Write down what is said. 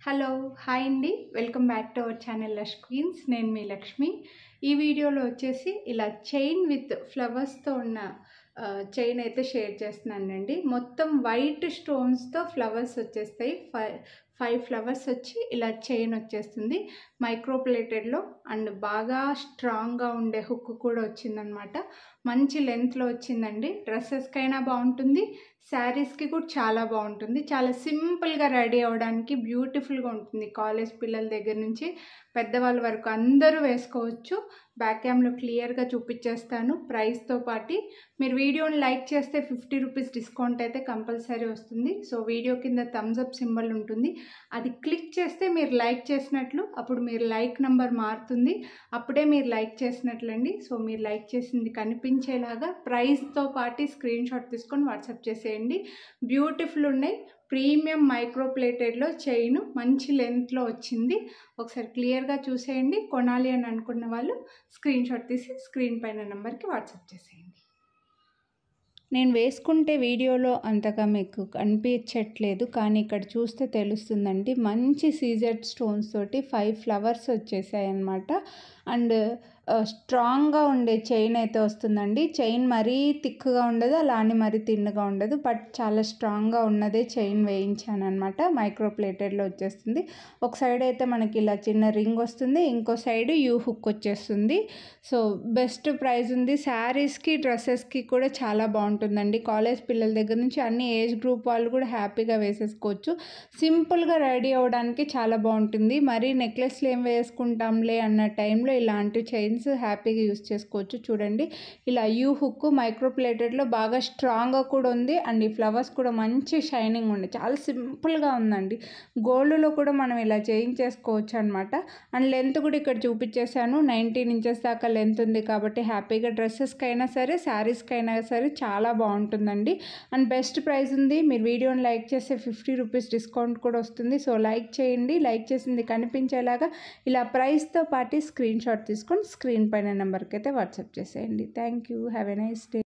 hello hi అండి welcome back to our channel Lush Queens నేను మీ లక్ష్మి ఈ వీడియోలో వచ్చేసి ఇలా చైన్ విత్ ఫ్లవర్స్తో ఉన్న చైన్ అయితే షేర్ చేస్తున్నానండి మొత్తం వైట్ స్టోన్స్తో ఫ్లవర్స్ వచ్చేస్తాయి ఫైవ్ ఫైవ్ ఫ్లవర్స్ వచ్చి ఇలా చైన్ వచ్చేస్తుంది మైక్రో ప్లేటెడ్లో అండ్ బాగా స్ట్రాంగ్గా ఉండే హుక్ కూడా వచ్చిందనమాట మంచి లెంత్లో వచ్చిందండి డ్రెస్సెస్కైనా బాగుంటుంది శారీస్కి కూడా చాలా బాగుంటుంది చాలా సింపుల్గా రెడీ అవ్వడానికి బ్యూటిఫుల్గా ఉంటుంది కాలేజ్ పిల్లల దగ్గర నుంచి పెద్దవాళ్ళ వరకు అందరూ వేసుకోవచ్చు బ్యాక్ క్యామ్లో క్లియర్గా చూపించేస్తాను ప్రైస్తో పాటు మీరు వీడియోని లైక్ చేస్తే ఫిఫ్టీ రూపీస్ డిస్కౌంట్ అయితే కంపల్సరీ వస్తుంది సో వీడియో కింద థమ్స్ అప్ సింబల్ ఉంటుంది అది క్లిక్ చేస్తే మీరు లైక్ చేసినట్లు అప్పుడు మీరు లైక్ నెంబర్ మారుతుంది అప్పుడే మీరు లైక్ చేసినట్లండి సో మీరు లైక్ చేసింది కనిపించేలాగా ప్రైస్తో పాటు స్క్రీన్ షాట్ తీసుకొని వాట్సాప్ చేసేయండి బ్యూటిఫుల్ ఉన్నాయి ప్రీమియం మైక్రో ప్లేటెడ్లో చైన్ మంచి లెంత్లో వచ్చింది ఒకసారి క్లియర్గా చూసేయండి కొనాలి అని అనుకున్న వాళ్ళు స్క్రీన్ షాట్ తీసి స్క్రీన్ పైన నెంబర్కి వాట్సాప్ చేసేయండి నేను వేసుకుంటే వీడియోలో అంతగా మీకు కనిపించట్లేదు కానీ ఇక్కడ చూస్తే తెలుస్తుందండి మంచి సీజెడ్ స్టోన్స్ తోటి ఫైవ్ ఫ్లవర్స్ వచ్చేసాయి అన్నమాట అండ్ స్ట్రాంగ్గా ఉండే చైన్ అయితే వస్తుందండి చైన్ మరీ థిక్గా ఉండదు అలా అని మరీ తిన్నగా ఉండదు బట్ చాలా స్ట్రాంగ్గా ఉన్నదే చైన్ వేయించాను అనమాట మైక్రో ప్లేటెడ్లో వచ్చేస్తుంది ఒక సైడ్ అయితే మనకి ఇలా చిన్న రింగ్ వస్తుంది ఇంకో సైడ్ యూ హుక్ వచ్చేస్తుంది సో బెస్ట్ ప్రైస్ ఉంది శారీస్కి డ్రెస్సెస్కి కూడా చాలా బాగుంటుందండి కాలేజ్ పిల్లల దగ్గర నుంచి అన్ని ఏజ్ గ్రూప్ వాళ్ళు కూడా హ్యాపీగా వేసేసుకోవచ్చు సింపుల్గా రెడీ అవ్వడానికి చాలా బాగుంటుంది మరీ నెక్లెస్లు ఏం వేసుకుంటాంలే అన్న టైంలో ఇలాంటి చైన్స్ హ్యాపీగా యూస్ చేసుకోవచ్చు చూడండి ఇలా యూ హుక్ మైక్రో ప్లేటెడ్లో బాగా స్ట్రాంగ్గా కూడా ఉంది అండ్ ఈ ఫ్లవర్స్ కూడా మంచి షైనింగ్ ఉంది చాలా సింపుల్గా ఉందండి గోల్డ్లో కూడా మనం ఇలా చేయించేసుకోవచ్చు అనమాట అండ్ లెంత్ కూడా ఇక్కడ చూపించేశాను నైన్టీన్ ఇంచెస్ దాకా లెంత్ ఉంది కాబట్టి హ్యాపీగా డ్రెస్సెస్కి అయినా సరే శారీస్కి అయినా సరే చాలా బాగుంటుందండి అండ్ బెస్ట్ ప్రైస్ ఉంది మీరు వీడియోని లైక్ చేస్తే ఫిఫ్టీ రూపీస్ డిస్కౌంట్ కూడా వస్తుంది సో లైక్ చేయండి లైక్ చేసింది కనిపించేలాగా ఇలా ప్రైస్తో పాటు స్క్రీన్ షాట్ తీసుకొని స్క్రీన్ పైన నెంబర్కి అయితే వాట్సాప్ చేసేయండి thank you have a nice day